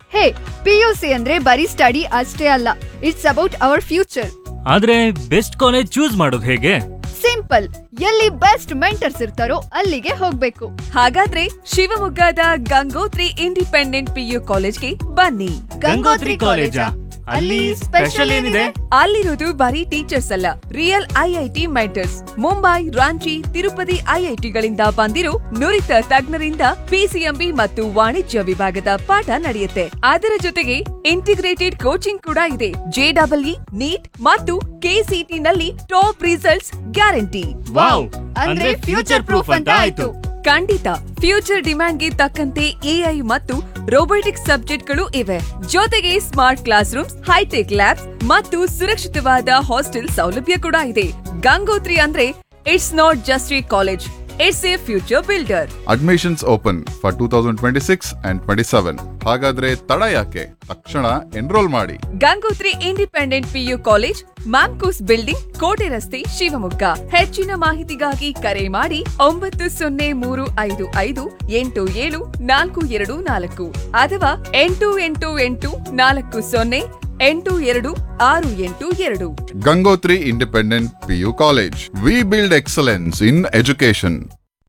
ಹೇ PUC ಅಂದ್ರೆ ಬರೀ study ಅಷ್ಟೇ ಅಲ್ಲ ಇಟ್ಸ್ ಅಬೌಟ್ ಅವರ್ ಫ್ಯೂಚರ್ ಆದ್ರೆ ಬೆಸ್ಟ್ ಕಾಲೇಜ್ ಚೂಸ್ ಮಾಡೋದು ಹೇಗೆ ಸಿಂಪಲ್ ಎಲ್ಲಿ ಬೆಸ್ಟ್ ಮೆಂಟರ್ಸ್ ಇರ್ತಾರೋ ಅಲ್ಲಿಗೆ ಹೋಗ್ಬೇಕು ಹಾಗಾದ್ರೆ ಶಿವಮೊಗ್ಗದ ಗಂಗೋತ್ರಿ ಇಂಡಿಪೆಂಡೆಂಟ್ ಪಿಯು ಕಾಲೇಜ್ಗೆ ಬನ್ನಿ ಗಂಗೋತ್ರಿ ಕಾಲೇಜಾ? ಅಲ್ಲಿ ಸ್ಪೆಷಲ್ ಏನಿದೆ? ಅಲ್ಲಿರೋದು ಬರೀ ಟೀಚರ್ಸ್ ಅಲ್ಲ real IIT mentors Mumbai Ranchi Tirupati ಐಐಟಿಗಳಿಂದ ಬಂದಿರೋ ನುರಿತ ತಜ್ಞರಿಂದ ಪಿಸಿಎಂಬಿ ಮತ್ತು ವಾಣಿಜ್ಯ ವಿಭಾಗದ ಪಾಠ ನಡೆಯುತ್ತೆ ಅದರ ಜೊತೆಗೆ ಇಂಟಿಗ್ರೇಟೆಡ್ ಕೋಚಿಂಗ್ ಕೂಡ ಇದೆ ಜೆಡಬ್ಲ್ಇ ನೀಟ್ ಮತ್ತು ಕೆಸಿಟಿ ನಲ್ಲಿ ಟಾಪ್ ರಿಸಲ್ಟ್ಸ್ ಗ್ಯಾರಂಟಿ ವಾವ್ ಅಂದ್ರೆ ಫ್ಯೂಚರ್ ಪ್ರೂಫ್ ಅಂತ ಆಯ್ತು ಖಂಡಿತ ಫ್ಯೂಚರ್ ಡಿಮ್ಯಾಂಡ್ಗೆ ತಕ್ಕಂತೆ ಎಐ ಮತ್ತು ರೋಬೋಟಿಕ್ಸ್ ಸಬ್ಜೆಕ್ಟ್ಗಳು ಇವೆ ಜೊತೆಗೆ smart class rooms hitech labs ಮತ್ತು ಸುರಕ್ಷಿತವಾದ ಹಾಸ್ಟೆಲ್ ಸೌಲಭ್ಯ ಕೂಡ ಇದೆ ಗಂಗೋತ್ರಿ ಅಂದ್ರೆ it's not just a college it's a future builder admissions open for two thousand twenty six and twenty seven ಹಾಗಾದ್ರೆ ತಡ ಯಾಕೆ ತಕ್ಷಣ ಎನ್ರೋಲ್ ಮಾಡಿ Gangotri independent PU college MAMCOS building ಕೋಟೆ ರಸ್ತೆ ಶಿವಮೊಗ್ಗ ಹೆಚ್ಚಿನ ಮಾಹಿತಿಗಾಗಿ ಕರೆ ಮಾಡಿ ಒಂಬತ್ತು ಸೊನ್ನೆ ಮೂರು ಐದು ಐದು ಎಂಟು ಏಳು ನಾಲ್ಕು ಎರಡು ನಾಲ್ಕು ಅಥವಾ ಎಂಟು ಎಂಟು ಎಂಟು ನಾಲ್ಕು ಸೊನ್ನೆ ಎಂಟು ಎರಡು ಆರು ಎಂಟು ಎರಡು Gangotri independent PU college we build excellence in education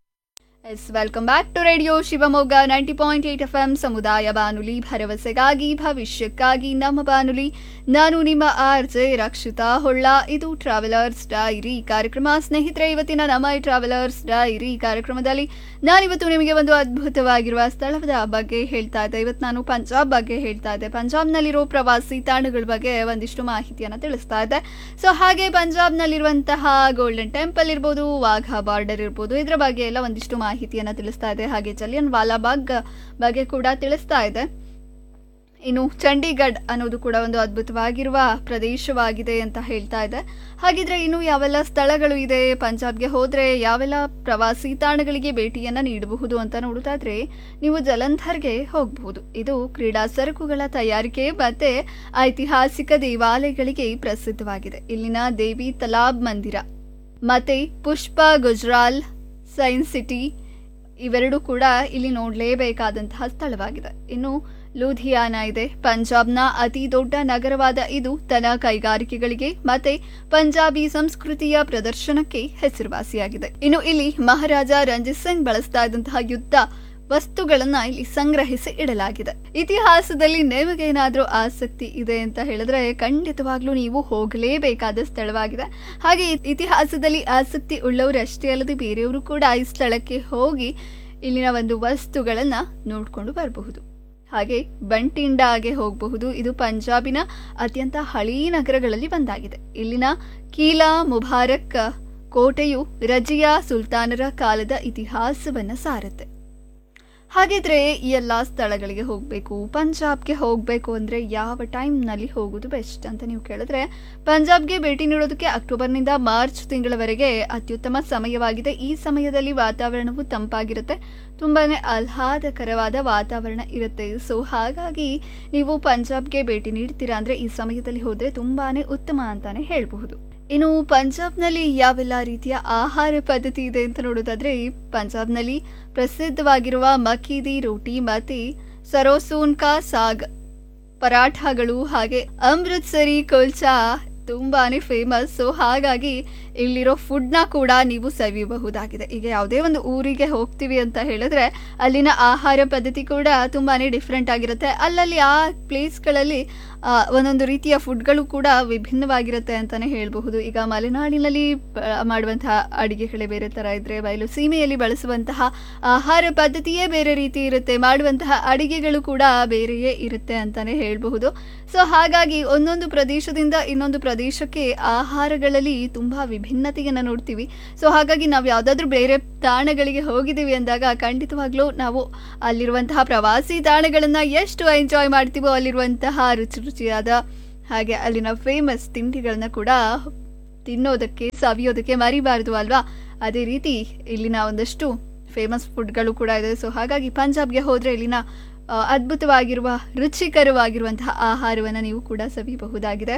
yes welcome back to radio Shivamogga ninety point eight F M ಸಮುದಾಯ ಬಾನುಲಿ ಭರವಸೆಗಾಗಿ ಭವಿಷ್ಯಕ್ಕಾಗಿ ನಮ್ಮ ಬಾನುಲಿ ನಾನು ನಿಮ್ಮ ಆರ್ ಜೆ ರಕ್ಷಿತಾ ಹೊಳ್ಳ ಇದು ಟ್ರಾವೆಲರ್ಸ್ ಡೈರಿ ಕಾರ್ಯಕ್ರಮ ಸ್ನೇಹಿತರೆ ಇವತ್ತಿನ ನಮ್ಮ ಈ ಟ್ರಾವೆಲರ್ಸ್ ಡೈರಿ ಕಾರ್ಯಕ್ರಮದಲ್ಲಿ ನಾನಿವತ್ತು ನಿಮಗೆ ಒಂದು ಅದ್ಭುತವಾಗಿರುವ ಸ್ಥಳದ ಬಗ್ಗೆ ಹೇಳ್ತಾ ಇದ್ದೆ ಇವತ್ತು ನಾನು ಪಂಜಾಬ್ ಬಗ್ಗೆ ಹೇಳ್ತಾ ಇದ್ದೆ ಪಂಜಾಬ್ನಲ್ಲಿರೋ ಪ್ರವಾಸಿ ತಾಣಗಳ ಬಗ್ಗೆ ಒಂದಿಷ್ಟು ಮಾಹಿತಿಯನ್ನು ತಿಳಿಸ್ತಾ ಇದ್ದೆ ಸೊ ಹಾಗೆ ಪಂಜಾಬ್ನಲ್ಲಿರುವಂತಹ ಗೋಲ್ಡನ್ ಟೆಂಪಲ್ ಇರ್ಬೋದು ವಾಘಾ ಬಾರ್ಡರ್ ಇರ್ಬೋದು ಇದರ ಬಗ್ಗೆ ಎಲ್ಲ ಒಂದಿಷ್ಟು ಮಾಹಿತಿಯನ್ನು ತಿಳಿಸ್ತಾ ಇದೆ ಹಾಗೆ ಜಲಿಯನ್ ವಾಲಾಬಾಗ್ ಬಗ್ಗೆ ಕೂಡ ತಿಳಿಸ್ತಾ ಇದೆ ಇನ್ನು ಚಂಡೀಗಢ್ ಅನ್ನೋದು ಕೂಡ ಒಂದು ಅದ್ಭುತವಾಗಿರುವ ಪ್ರದೇಶವಾಗಿದೆ ಅಂತ ಹೇಳ್ತಾ ಇದೆ ಹಾಗಿದ್ರೆ ಇನ್ನು ಯಾವೆಲ್ಲ ಸ್ಥಳಗಳು ಇದೆ ಪಂಜಾಬ್ಗೆ ಹೋದ್ರೆ ಯಾವೆಲ್ಲ ಪ್ರವಾಸಿ ತಾಣಗಳಿಗೆ ಭೇಟಿಯನ್ನ ನೀಡಬಹುದು ಅಂತ ನೋಡ್ತಾ ಇದ್ರೆ ನೀವು ಜಲಂಧರ್ಗೆ ಹೋಗಬಹುದು ಇದು ಕ್ರೀಡಾ ಸರಕುಗಳ ತಯಾರಿಕೆ ಮತ್ತೆ ಐತಿಹಾಸಿಕ ದೇವಾಲಯಗಳಿಗೆ ಪ್ರಸಿದ್ಧವಾಗಿದೆ ಇಲ್ಲಿನ ದೇವಿ ತಲಾಬ್ ಮಂದಿರ ಮತ್ತೆ ಪುಷ್ಪ ಗುಜರಾಲ್ ಸೈನ್ಸ್ ಸಿಟಿ ಇವೆರಡೂ ಕೂಡ ಇಲ್ಲಿ ನೋಡಲೇಬೇಕಾದಂತಹ ಸ್ಥಳವಾಗಿದೆ ಇನ್ನು ಲೂಧಿಯಾನ ಇದೆ ಪಂಜಾಬ್ನ ಅತಿ ದೊಡ್ಡ ನಗರವಾದ ಇದು ತನ್ನ ಕೈಗಾರಿಕೆಗಳಿಗೆ ಮತ್ತೆ ಪಂಜಾಬಿ ಸಂಸ್ಕೃತಿಯ ಪ್ರದರ್ಶನಕ್ಕೆ ಹೆಸರುವಾಸಿಯಾಗಿದೆ ಇನ್ನು ಇಲ್ಲಿ ಮಹಾರಾಜ ರಂಜಿತ್ ಸಿಂಗ್ ಬಳಸ್ತಾ ಇದ್ದಂತಹ ಯುದ್ಧ ವಸ್ತುಗಳನ್ನ ಇಲ್ಲಿ ಸಂಗ್ರಹಿಸಿ ಇಡಲಾಗಿದೆ ಇತಿಹಾಸದಲ್ಲಿ ನಿಮಗೇನಾದ್ರೂ ಆಸಕ್ತಿ ಇದೆ ಅಂತ ಹೇಳಿದ್ರೆ ಖಂಡಿತವಾಗ್ಲೂ ನೀವು ಹೋಗಲೇಬೇಕಾದ ಸ್ಥಳವಾಗಿದೆ ಹಾಗೆ ಇ- ಇತಿಹಾಸದಲ್ಲಿ ಆಸಕ್ತಿ ಉಳ್ಳವರಷ್ಟೇ ಅಲ್ಲದೆ ಬೇರೆಯವರು ಕೂಡ ಈ ಸ್ಥಳಕ್ಕೆ ಹೋಗಿ ಇಲ್ಲಿನ ಒಂದು ವಸ್ತುಗಳನ್ನ ನೋಡ್ಕೊಂಡು ಬರಬಹುದು ಹಾಗೆ ಬಂಟಿಂಡಾಗೆ ಹೋಗಬಹುದು ಇದು ಪಂಜಾಬಿನ ಅತ್ಯಂತ ಹಳೀ ನಗರಗಳಲ್ಲಿ ಒಂದಾಗಿದೆ ಇಲ್ಲಿನ ಕೀಲಾ ಮುಬಾರಕ್ ಕೋಟೆಯು ರಜಿಯಾ ಸುಲ್ತಾನರ ಕಾಲದ ಇತಿಹಾಸವನ್ನ ಸಾರುತ್ತೆ ಹಾಗಿದ್ರೆ ಈ ಎಲ್ಲ ಸ್ಥಳಗಳಿಗೆ ಹೋಗಬೇಕು ಪಂಜಾಬ್ಗೆ ಹೋಗಬೇಕು ಅಂದರೆ ಯಾವ ಟೈಮ್ನಲ್ಲಿ ಹೋಗೋದು ಬೆಸ್ಟ್ ಅಂತ ನೀವು ಕೇಳಿದ್ರೆ ಪಂಜಾಬ್ಗೆ ಭೇಟಿ ನೀಡೋದಕ್ಕೆ ಅಕ್ಟೋಬರ್ನಿಂದ ಮಾರ್ಚ್ ತಿಂಗಳವರೆಗೆ ಅತ್ಯುತ್ತಮ ಸಮಯವಾಗಿದೆ ಈ ಸಮಯದಲ್ಲಿ ವಾತಾವರಣವು ತಂಪಾಗಿರುತ್ತೆ ತುಂಬಾನೇ ಆಹ್ಲಾದಕರವಾದ ವಾತಾವರಣ ಇರುತ್ತೆ ಸೊ ಹಾಗಾಗಿ ನೀವು ಪಂಜಾಬ್ಗೆ ಭೇಟಿ ನೀಡ್ತೀರಾ ಅಂದರೆ ಈ ಸಮಯದಲ್ಲಿ ಹೋದರೆ ತುಂಬಾನೇ ಉತ್ತಮ ಅಂತಾನೆ ಹೇಳಬಹುದು ಇನ್ನು ಪಂಜಾಬ್ನಲ್ಲಿ ಯಾವೆಲ್ಲ ರೀತಿಯ ಆಹಾರ ಪದ್ಧತಿ ಇದೆ ಅಂತ ನೋಡೋದಾದ್ರೆ ಪಂಜಾಬ್ನಲ್ಲಿ ಪ್ರಸಿದ್ಧವಾಗಿರುವ ಮಕ್ಕೀದಿ ರೋಟಿ ಮತ್ತೆ ಸರೋಸೂನ್ ಕಾ ಸಾಗ್ ಪರಾಠಗಳು ಹಾಗೆ ಅಮೃತ್ಸರಿ ಕುಲ್ಚಾ ತುಂಬಾನೇ ಫೇಮಸ್ ಸೊ ಹಾಗಾಗಿ ಇಲ್ಲಿರೋ ಫುಡ್ನ ಕೂಡ ನೀವು ಸವಿಯಬಹುದಾಗಿದೆ ಈಗ ಯಾವುದೇ ಒಂದು ಊರಿಗೆ ಹೋಗ್ತೀವಿ ಅಂತ ಹೇಳಿದ್ರೆ ಅಲ್ಲಿನ ಆಹಾರ ಪದ್ಧತಿ ಕೂಡ ತುಂಬಾನೇ ಡಿಫ್ರೆಂಟ್ ಆಗಿರುತ್ತೆ ಅಲ್ಲಲ್ಲಿ ಆ ಪ್ಲೇಸ್ಗಳಲ್ಲಿ ಆ, ಒಂದೊಂದು ರೀತಿಯ ಫುಡ್ಗಳು ಕೂಡ ವಿಭಿನ್ನವಾಗಿರುತ್ತೆ ಅಂತಾನೆ ಹೇಳಬಹುದು ಈಗ ಮಲೆನಾಡಿನಲ್ಲಿ ಬ- ಮಾಡುವಂತಹ ಅಡಿಗೆಗಳೇ ಬೇರೆ ಥರ ಇದ್ರೆ ಬಯಲು ಸೀಮೆಯಲ್ಲಿ ಬಳಸುವಂತಹ ಆಹಾರ ಪದ್ಧತಿಯೇ ಬೇರೆ ರೀತಿ ಇರುತ್ತೆ ಮಾಡುವಂತಹ ಅಡಿಗೆಗಳು ಕೂಡ ಬೇರೆಯೇ ಇರುತ್ತೆ ಅಂತಾನೆ ಹೇಳಬಹುದು ಸೊ ಹಾಗಾಗಿ ಒಂದೊಂದು ಪ್ರದೇಶದಿಂದ ಇನ್ನೊಂದು ಪ್ರದೇಶಕ್ಕೆ ಆಹಾರಗಳಲ್ಲಿ ತುಂಬಾ ವಿಭಿನ್ನತೆಯನ್ನು ನೋಡ್ತೀವಿ ಸೊ ಹಾಗಾಗಿ ನಾವು ಯಾವುದಾದ್ರೂ ಬೇರೆ ತಾಣಗಳಿಗೆ ಹೋಗಿದ್ದೀವಿ ಅಂದಾಗ ಖಂಡಿತವಾಗ್ಲೂ ನಾವು ಅಲ್ಲಿರುವಂತಹ ಪ್ರವಾಸಿ ತಾಣಗಳನ್ನು ಎಷ್ಟು ಎಂಜಾಯ್ ಮಾಡ್ತೀವೋ ಅಲ್ಲಿರುವಂತಹ ರುಚಿ ರುಚಿಯಾದ ಹಾಗೆ ಅಲ್ಲಿನ ಫೇಮಸ್ ತಿಂಡಿಗಳನ್ನ ಕೂಡ ತಿನ್ನೋದಕ್ಕೆ ಸವಿಯೋದಕ್ಕೆ ಮರಿಬಾರ್ದು ಅಲ್ವಾ ಅದೇ ರೀತಿ ಇಲ್ಲಿನ ಒಂದಷ್ಟು ಫೇಮಸ್ ಫುಡ್ಗಳು ಕೂಡ ಇದೆ ಸೊ ಹಾಗಾಗಿ ಪಂಜಾಬ್ಗೆ ಹೋದರೆ ಇಲ್ಲಿನ ಆ, ಅದ್ಭುತವಾಗಿರುವ ರುಚಿಕರವಾಗಿರುವಂತಹ ಆಹಾರವನ್ನು ನೀವು ಕೂಡ ಸವಿಯಬಹುದಾಗಿದೆ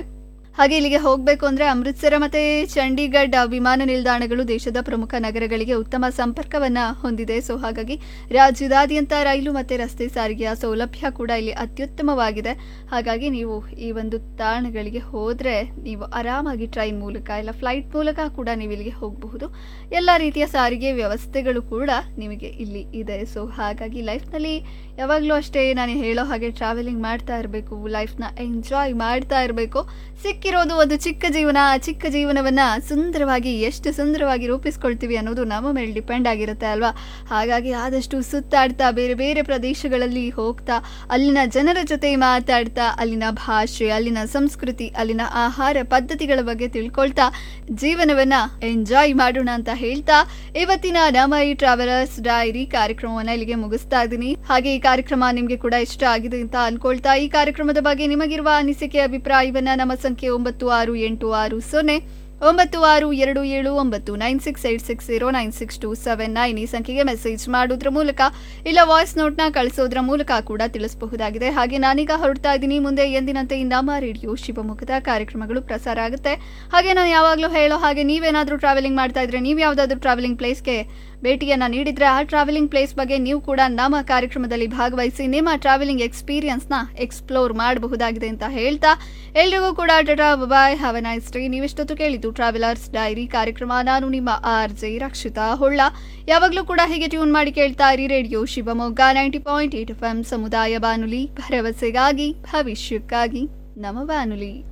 ಹಾಗೆ ಇಲ್ಲಿಗೆ ಹೋಗಬೇಕು ಅಂದರೆ ಅಮೃತ್ಸರ ಮತ್ತು ಚಂಡೀಗಢ ವಿಮಾನ ನಿಲ್ದಾಣಗಳು ದೇಶದ ಪ್ರಮುಖ ನಗರಗಳಿಗೆ ಉತ್ತಮ ಸಂಪರ್ಕವನ್ನು ಹೊಂದಿದೆ ಸೊ ಹಾಗಾಗಿ ರಾಜ್ಯದಾದ್ಯಂತ ರೈಲು ಮತ್ತು ರಸ್ತೆ ಸಾರಿಗೆಯ ಸೌಲಭ್ಯ ಕೂಡ ಇಲ್ಲಿ ಅತ್ಯುತ್ತಮವಾಗಿದೆ ಹಾಗಾಗಿ ನೀವು ಈ ಒಂದು ತಾಣಗಳಿಗೆ ಹೋದರೆ ನೀವು ಆರಾಮಾಗಿ ಟ್ರೈನ್ ಮೂಲಕ ಇಲ್ಲ ಫ್ಲೈಟ್ ಮೂಲಕ ಕೂಡ ನೀವು ಇಲ್ಲಿಗೆ ಹೋಗಬಹುದು ಎಲ್ಲ ರೀತಿಯ ಸಾರಿಗೆ ವ್ಯವಸ್ಥೆಗಳು ಕೂಡ ನಿಮಗೆ ಇಲ್ಲಿ ಇದೆ ಸೊ ಹಾಗಾಗಿ ಲೈಫ್ನಲ್ಲಿ ಯಾವಾಗಲೂ ಅಷ್ಟೇ ನಾನು ಹೇಳೋ ಹಾಗೆ ಟ್ರಾವೆಲಿಂಗ್ ಮಾಡ್ತಾ ಇರಬೇಕು ಲೈಫ್ನ ಎಂಜಾಯ್ ಮಾಡ್ತಾ ಇರಬೇಕು ಸಿಕ್ಕಿರೋದು ಒಂದು ಚಿಕ್ಕ ಜೀವನ ಆ ಚಿಕ್ಕ ಜೀವನವನ್ನು ಸುಂದರವಾಗಿ ಎಷ್ಟು ಸುಂದರವಾಗಿ ರೂಪಿಸ್ಕೊಳ್ತೀವಿ ಅನ್ನೋದು ನಮ್ಮ ಮೇಲೆ ಡಿಪೆಂಡ್ ಆಗಿರುತ್ತೆ ಅಲ್ವಾ ಹಾಗಾಗಿ ಆದಷ್ಟು ಸುತ್ತಾಡ್ತಾ ಬೇರೆ ಬೇರೆ ಪ್ರದೇಶಗಳಲ್ಲಿ ಹೋಗ್ತಾ ಅಲ್ಲಿನ ಜನರ ಜೊತೆ ಮಾತಾಡ್ತಾ ಅಲ್ಲಿನ ಭಾಷೆ ಅಲ್ಲಿನ ಸಂಸ್ಕೃತಿ ಅಲ್ಲಿನ ಆಹಾರ ಪದ್ಧತಿಗಳ ಬಗ್ಗೆ ತಿಳ್ಕೊಳ್ತಾ ಜೀವನವನ್ನ ಎಂಜಾಯ್ ಮಾಡೋಣ ಅಂತ ಹೇಳ್ತಾ ಇವತ್ತಿನ ನಮ್ಮ ಈ ಟ್ರಾವೆಲರ್ಸ್ ಡೈರಿ ಕಾರ್ಯಕ್ರಮವನ್ನ ಇಲ್ಲಿಗೆ ಮುಗಿಸ್ತಾ ಇದ್ದೀನಿ ಹಾಗೆ ಈ ಕಾರ್ಯಕ್ರಮ ನಿಮ್ಗೆ ಕೂಡ ಇಷ್ಟ ಆಗಿದೆ ಅಂತ ಅನ್ಕೊಳ್ತಾ ಈ ಕಾರ್ಯಕ್ರಮದ ಬಗ್ಗೆ ನಿಮಗಿರುವ ಅನಿಸಿಕೆ ಅಭಿಪ್ರಾಯವನ್ನ ನಮ್ಮ ಸಂಖ್ಯೆ ಒಂಬತ್ತು ಆರು ಎಂಟು ಆರು ಸೊನ್ನೆ ಒಂಬತ್ತು ಆರು ಎರಡು ಏಳು ಒಂಬತ್ತು nine six eight six zero nine six two seven nine ಈ ಸಂಖ್ಯೆಗೆ ಮೆಸೇಜ್ ಮಾಡೋದ್ರ ಮೂಲಕ ಇಲ್ಲ ವಾಯ್ಸ್ ನೋಟ್ನ ಕಳಿಸೋದ್ರ ಮೂಲಕ ಕೂಡ ತಿಳಿಸಬಹುದಾಗಿದೆ ಹಾಗೆ ನಾನೀಗ ಹೊರಡ್ತಾ ಇದ್ದೀನಿ ಮುಂದೆ ಎಂದಿನಂತೆ ಈ ನಮ್ಮ ರೇಡಿಯೋ ಶಿವಮೊಗ್ಗದ ಕಾರ್ಯಕ್ರಮಗಳು ಪ್ರಸಾರ ಆಗುತ್ತೆ ಹಾಗೆ ನಾನು ಯಾವಾಗಲೂ ಹೇಳೋ ಹಾಗೆ ನೀವೇನಾದರೂ ಟ್ರಾವೆಲಿಂಗ್ ಮಾಡ್ತಾ ಇದ್ರೆ ನೀವು ಯಾವುದಾದ್ರೂ ಟ್ರಾವೆಲಿಂಗ್ ಪ್ಲೇಸ್ಗೆ ಭೇಟಿಯನ್ನ ನೀಡಿದ್ರೆ ಆ ಟ್ರಾವೆಲಿಂಗ್ ಪ್ಲೇಸ್ ಬಗ್ಗೆ ನೀವು ಕೂಡ ನಮ್ಮ ಕಾರ್ಯಕ್ರಮದಲ್ಲಿ ಭಾಗವಹಿಸಿ ನಿಮ್ಮ ಟ್ರಾವೆಲಿಂಗ್ ಎಕ್ಸ್ಪೀರಿಯನ್ಸ್ನ ಎಕ್ಸ್ಪ್ಲೋರ್ ಮಾಡಬಹುದಾಗಿದೆ ಅಂತ ಹೇಳ್ತಾ ಎಲ್ರಿಗೂ ಕೂಡ tata bye have a nice day ನೀವೆಷ್ಟೊತ್ತು ಕೇಳಿದ್ದು ಟ್ರಾವೆಲರ್ಸ್ ಡೈರಿ ಕಾರ್ಯಕ್ರಮ ನಾನು ನಿಮ್ಮ ಆರ್ ಜೆ ರಕ್ಷಿತಾ ಹೊಳ್ಳ ಯಾವಾಗಲೂ ಕೂಡ ಹೀಗೆ ಟ್ಯೂನ್ ಮಾಡಿ ಕೇಳ್ತಾ ಇರಿ radio Shivamogga ninety point eight F M ಸಮುದಾಯ ಬಾನುಲಿ ಭರವಸೆಗಾಗಿ ಭವಿಷ್ಯಕ್ಕಾಗಿ ನಮ್ಮ ಬಾನುಲಿ